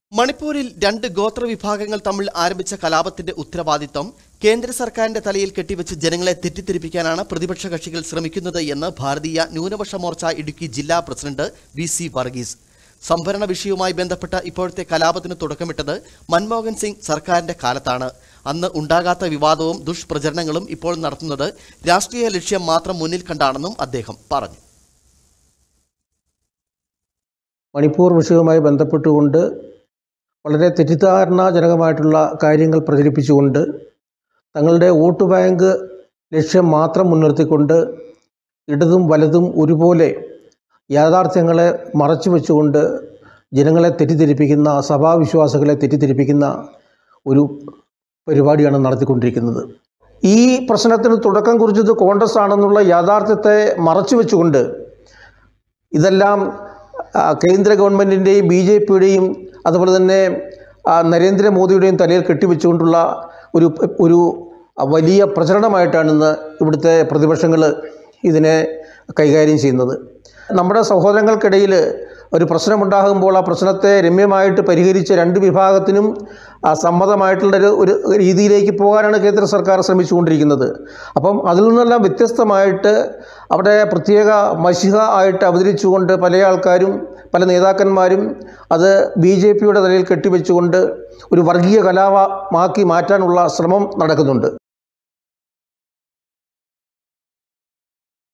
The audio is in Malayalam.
മണിപ്പൂരിൽ രണ്ട് ഗോത്ര വിഭാഗങ്ങൾ തമ്മിൽ ആരംഭിച്ച കലാപത്തിന്റെ ഉത്തരവാദിത്തം കേന്ദ്ര സർക്കാരിന്റെ തലയിൽ കെട്ടിവെച്ച് ജനങ്ങളെ തെറ്റിദ്ധരിപ്പിക്കാനാണ് പ്രതിപക്ഷ കക്ഷികൾ ശ്രമിക്കുന്നത് എന്ന് ഭാരതീയ ന്യൂനപക്ഷ മോർച്ച ഇടുക്കി ജില്ലാ പ്രസിഡന്റ് വി സി വർഗീസ് സംഭരണ വിഷയവുമായി ബന്ധപ്പെട്ട ഇപ്പോഴത്തെ കലാപത്തിന് തുടക്കമിട്ടത് മൻമോഹൻ സിംഗ് സർക്കാരിന്റെ കാലത്താണ് അന്ന് ഉണ്ടാകാത്ത വിവാദവും ദുഷ്പ്രചരണങ്ങളും ഇപ്പോൾ നടത്തുന്നത് രാഷ്ട്രീയ ലക്ഷ്യം മാത്രം മുന്നിൽ കണ്ടാണെന്നും അദ്ദേഹം പറഞ്ഞു മണിപ്പൂർ വിഷയവുമായി ബന്ധപ്പെട്ടുകൊണ്ട് വളരെ തെറ്റിദ്ധാരണാജനകമായിട്ടുള്ള കാര്യങ്ങൾ പ്രചരിപ്പിച്ചുകൊണ്ട് തങ്ങളുടെ വോട്ട് ബാങ്ക് ലക്ഷ്യം മാത്രം മുൻനിർത്തിക്കൊണ്ട് ഇടതും വലതും ഒരുപോലെ യാഥാർത്ഥ്യങ്ങളെ മറച്ചു വെച്ചുകൊണ്ട് ജനങ്ങളെ തെറ്റിദ്ധരിപ്പിക്കുന്ന സഭാവിശ്വാസികളെ തെറ്റിദ്ധരിപ്പിക്കുന്ന ഒരു പരിപാടിയാണ് നടത്തിക്കൊണ്ടിരിക്കുന്നത് ഈ പ്രശ്നത്തിന് തുടക്കം കുറിച്ചത് കോൺഗ്രസ് ആണെന്നുള്ള യാഥാർത്ഥ്യത്തെ മറച്ചു വെച്ചുകൊണ്ട് ഇതെല്ലാം ആ, കേന്ദ്ര ഗവൺമെൻറ്റിൻ്റെയും ബി ജെ പിയുടെയും അതുപോലെ തന്നെ ആ, നരേന്ദ്രമോദിയുടെയും തലയിൽ കെട്ടിവെച്ചുകൊണ്ടുള്ള ഒരു ഒരു വലിയ പ്രചരണമായിട്ടാണ് ഇന്ന് ഇവിടുത്തെ പ്രതിപക്ഷങ്ങൾ ഇതിനെ കൈകാര്യം ചെയ്യുന്നത് നമ്മുടെ സഹോദരങ്ങൾക്കിടയിൽ ഒരു പ്രശ്നമുണ്ടാകുമ്പോൾ ആ പ്രശ്നത്തെ രമ്യമായിട്ട് പരിഹരിച്ച് രണ്ട് വിഭാഗത്തിനും ആ, സമ്മതമായിട്ടുള്ള ഒരു ഒരു രീതിയിലേക്ക് പോകാനാണ് കേന്ദ്ര സർക്കാർ ശ്രമിച്ചുകൊണ്ടിരിക്കുന്നത് അപ്പം അതിൽ നിന്നെല്ലാം വ്യത്യസ്തമായിട്ട് അവിടെ പ്രത്യേക മഷിഹ ആയിട്ട് അവതരിച്ചുകൊണ്ട് പല ആൾക്കാരും പല നേതാക്കന്മാരും അത് ബി ജെ പിയുടെ തലയിൽ കെട്ടിവെച്ചുകൊണ്ട് ഒരു വർഗീയ കലാപമാക്കി മാറ്റാനുള്ള ശ്രമം നടക്കുന്നുണ്ട്